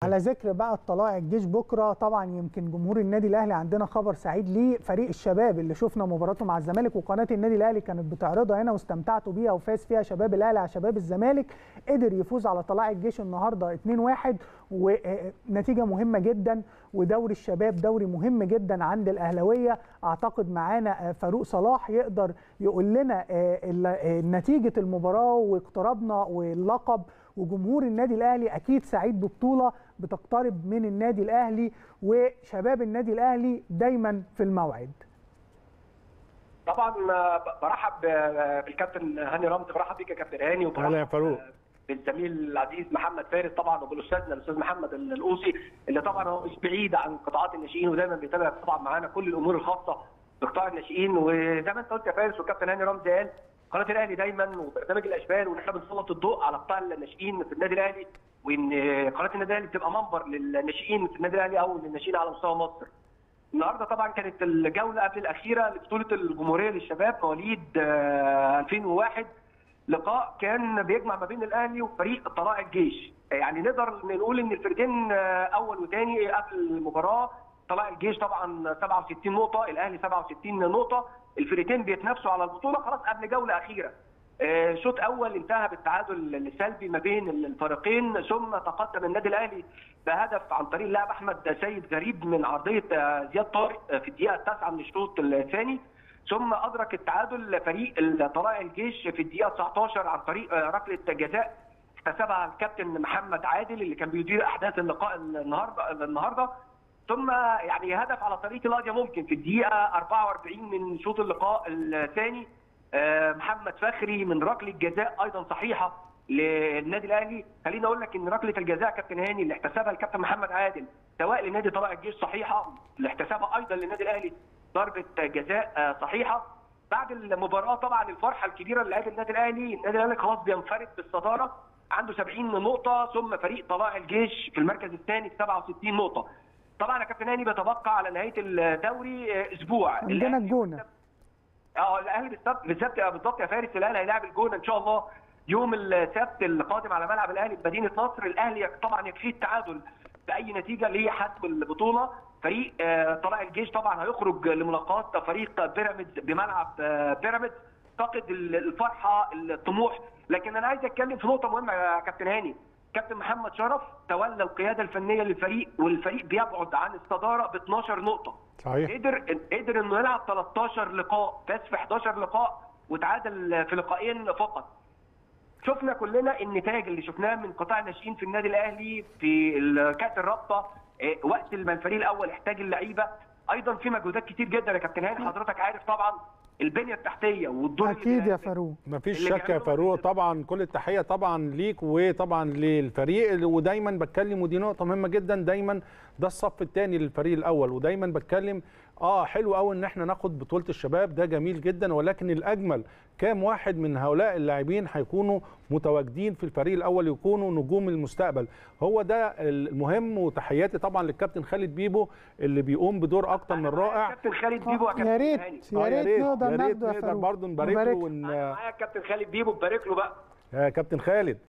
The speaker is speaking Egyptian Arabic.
على ذكر بقى الطلائع الجيش بكره طبعا يمكن جمهور النادي الاهلي عندنا خبر سعيد ليه فريق الشباب اللي شفنا مباراته مع الزمالك وقناه النادي الاهلي كانت بتعرضها هنا واستمتعتوا بيها وفاز فيها شباب الاهلي على شباب الزمالك قدر يفوز على طلائع الجيش النهارده 2-1 ونتيجه مهمه جدا ودوري الشباب دوري مهم جدا عند الاهلاويه اعتقد معانا فاروق صلاح يقدر يقول لنا نتيجه المباراه واقترابنا واللقب وجمهور النادي الاهلي اكيد سعيد ببطوله بتقترب من النادي الاهلي وشباب النادي الاهلي دايما في الموعد طبعا برحب بالكابتن هاني رمزي برحب بيك يا كابتن هاني اهلا يا فاروق بالزميل العزيز محمد فارس طبعا وبالاستاذنا الاستاذ محمد القوسي اللي طبعا هو مش بعيد عن قطاعات الناشئين ودايما بيتابع طبعا معانا كل الامور الخاصه بقطاع الناشئين وزي ما انت قلت يا فارس والكابتن هاني رمزي قال قناه الاهلي دايما وبرنامج الاشبال وان احنا بنسلط الضوء على قطاع الناشئين في النادي الاهلي وان قناه النادي الاهلي بتبقى منبر للناشئين في النادي الاهلي او للناشئين على مستوى مصر. النهارده طبعا كانت الجوله قبل الاخيره لبطوله الجمهوريه للشباب مواليد 2001 لقاء كان بيجمع ما بين الاهلي وفريق طلائع الجيش يعني نقدر نقول ان الفريقين اول وثاني قبل المباراه طلائع الجيش طبعا 67 نقطه الاهلي 67 نقطه الفريقين بيتنافسوا على البطوله خلاص قبل جوله اخيره شوط اول انتهى بالتعادل السلبي ما بين الفريقين ثم تقدم النادي الاهلي بهدف عن طريق اللاعب احمد سيد غريب من عرضيه زياد طارق في الدقيقه التاسعه من الشوط الثاني ثم ادرك التعادل فريق طلائع الجيش في الدقيقه 19 عن طريق ركله جزاء اكتسبها الكابتن محمد عادل اللي كان بيدير احداث اللقاء النهارده النهارده ثم يعني هدف على طريق القضيه ممكن في الدقيقه 44 من شوط اللقاء الثاني محمد فخري من ركله جزاء ايضا صحيحه للنادي الاهلي خليني اقول لك ان ركله الجزاء كابتن هاني اللي احتسبها الكابتن محمد عادل سواء لنادي طلائع الجيش صحيحه اللي احتسبها ايضا للنادي الاهلي ضربه جزاء صحيحه بعد المباراه طبعا الفرحه الكبيره اللي قابل النادي الاهلي النادي الاهلي خلاص بينفرد بالصداره عنده 70 نقطه ثم فريق طلائع الجيش في المركز الثاني ب 67 نقطه طبعا يا كابتن هاني بيتبقى على نهايه الدوري اسبوع عندنا الجونه اه الاهلي بالسبت بالسبت بالظبط يا فارس الاهلي هيلاعب الجونه ان شاء الله يوم السبت القادم على ملعب الاهلي بمدينه نصر الاهلي طبعا يكفيه التعادل باي نتيجه لحسم البطوله فريق طلائع الجيش طبعا هيخرج لملاقاه فريق بيراميدز بملعب بيراميدز فقد الفرحه الطموح لكن انا عايز اتكلم في نقطه مهمه يا كابتن هاني كابتن محمد شرف تولى القياده الفنيه للفريق والفريق بيبعد عن الصداره ب 12 نقطه صحيح قدر قدر انه يلعب 13 لقاء فاز في 11 لقاء وتعادل في لقاءين فقط شفنا كلنا النتاج اللي شفناه من قطاع الناشئين في النادي الاهلي في كاس الرابطه وقت ما الفريق الاول احتاج اللعيبه ايضا في مجهودات كتير جدا يا كابتن هاني حضرتك عارف طبعا البنيه التحتيه والدور اكيد يا فاروق مفيش شك يا فاروق طبعا كل التحيه طبعا ليك وطبعا للفريق ودايما بتكلم ودي نقطه مهمه جدا دايما ده الصف الثاني للفريق الاول ودايما بتكلم اه حلو قوي ان احنا ناخد بطوله الشباب ده جميل جدا ولكن الاجمل كام واحد من هؤلاء اللاعبين هيكونوا متواجدين في الفريق الاول يكونوا نجوم المستقبل هو ده المهم وتحياتي طبعا للكابتن خالد بيبو اللي بيقوم بدور اكتر من رائع كابتن خالد بيبو يا ريت يا ريت نقدر يا ريت ناخده يا نقدر فاروق برضه نبارك له ون... معايا كابتن خالد بيبو ببارك له بقى يا كابتن خالد